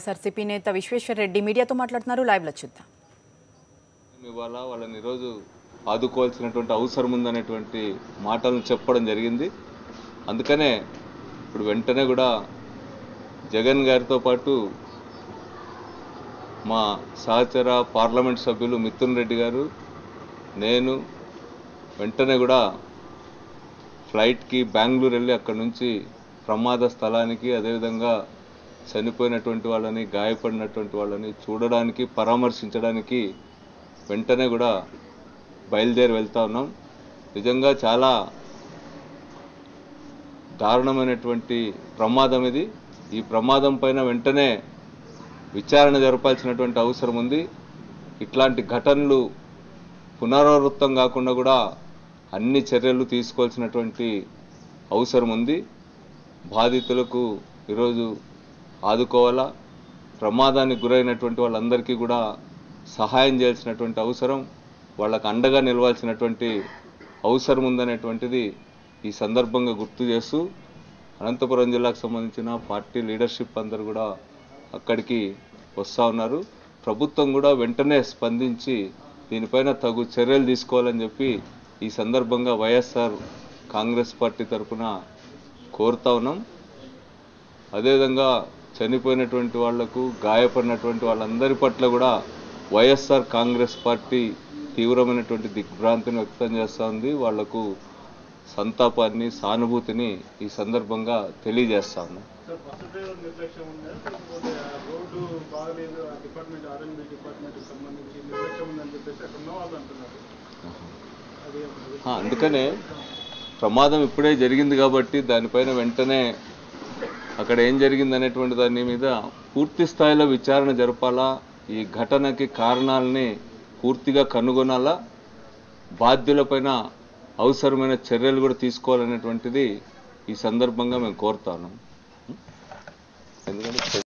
వైఎస్ఆర్సీపీ నేత విశ్వేశ్వర్ రెడ్డి మీడియాతో మాట్లాడుతున్నారు లైవ్లో చూద్దాం ఇవాళ వాళ్ళని ఈరోజు ఆదుకోవాల్సినటువంటి అవసరం ఉందనేటువంటి మాటలను చెప్పడం జరిగింది అందుకనే ఇప్పుడు వెంటనే కూడా జగన్ గారితో పాటు మా సహచర పార్లమెంట్ సభ్యులు మిథున్ రెడ్డి గారు నేను వెంటనే కూడా ఫ్లైట్కి బెంగళూరు వెళ్ళి అక్కడి నుంచి ప్రమాద స్థలానికి అదేవిధంగా చనిపోయినటువంటి వాళ్ళని గాయపడినటువంటి వాళ్ళని చూడడానికి పరామర్శించడానికి వెంటనే కూడా బయలుదేరి వెళ్తా ఉన్నాం నిజంగా చాలా దారుణమైనటువంటి ప్రమాదం ఇది ఈ ప్రమాదం పైన వెంటనే విచారణ జరపాల్సినటువంటి అవసరం ఉంది ఇట్లాంటి ఘటనలు పునరావృతం కాకుండా కూడా అన్ని చర్యలు తీసుకోవాల్సినటువంటి అవసరం ఉంది బాధితులకు ఈరోజు ఆదుకోవాలా ప్రమాదానికి గురైనటువంటి వాళ్ళందరికీ కూడా సహాయం చేయాల్సినటువంటి అవసరం వాళ్ళకు అండగా నిలవాల్సినటువంటి అవసరం ఉందనేటువంటిది ఈ సందర్భంగా గుర్తు చేస్తూ అనంతపురం జిల్లాకు సంబంధించిన పార్టీ లీడర్షిప్ అందరు కూడా అక్కడికి వస్తూ ఉన్నారు ప్రభుత్వం కూడా వెంటనే స్పందించి దీనిపైన తగు చర్యలు తీసుకోవాలని చెప్పి ఈ సందర్భంగా వైఎస్ఆర్ కాంగ్రెస్ పార్టీ తరఫున కోరుతా ఉన్నాం అదేవిధంగా చనిపోయినటువంటి వాళ్లకు గాయపడినటువంటి వాళ్ళందరి పట్ల కూడా వైఎస్ఆర్ కాంగ్రెస్ పార్టీ తీవ్రమైనటువంటి దిగ్భ్రాంతిని వ్యక్తం చేస్తూ ఉంది వాళ్లకు సంతాపాన్ని సానుభూతిని ఈ సందర్భంగా తెలియజేస్తా ఉన్నాం సార్ బస్సు డ్రైవర్ నిర్లక్ష్యం ఉందా లేకపోతే ఆ రోడ్డు బాగలేదు ఆ డిపార్ట్మెంట్ ఆర్ఎన్బి డిపార్ట్మెంట్ సంబంధించి నిర్లక్ష్యం ఉందని చెప్పేసి అక్కడ ఉన్న వాళ్ళు అంటున్నారు అది ఆ, అందుకనే ప్రమాదం ఇప్పుడే జరిగింది కాబట్టి దానిపైన వెంటనే అక్కడ ఏం జరిగింది అనేటువంటి దాని మీద పూర్తి స్థాయిలో విచారణ జరపాలా ఈ ఘటనకి కారణాలని పూర్తిగా కనుగొనాలా బాధ్యులపైన అవసరమైన చర్యలు కూడా తీసుకోవాలనేటువంటిది ఈ సందర్భంగా మేము కోరుతాను ఎందుకంటే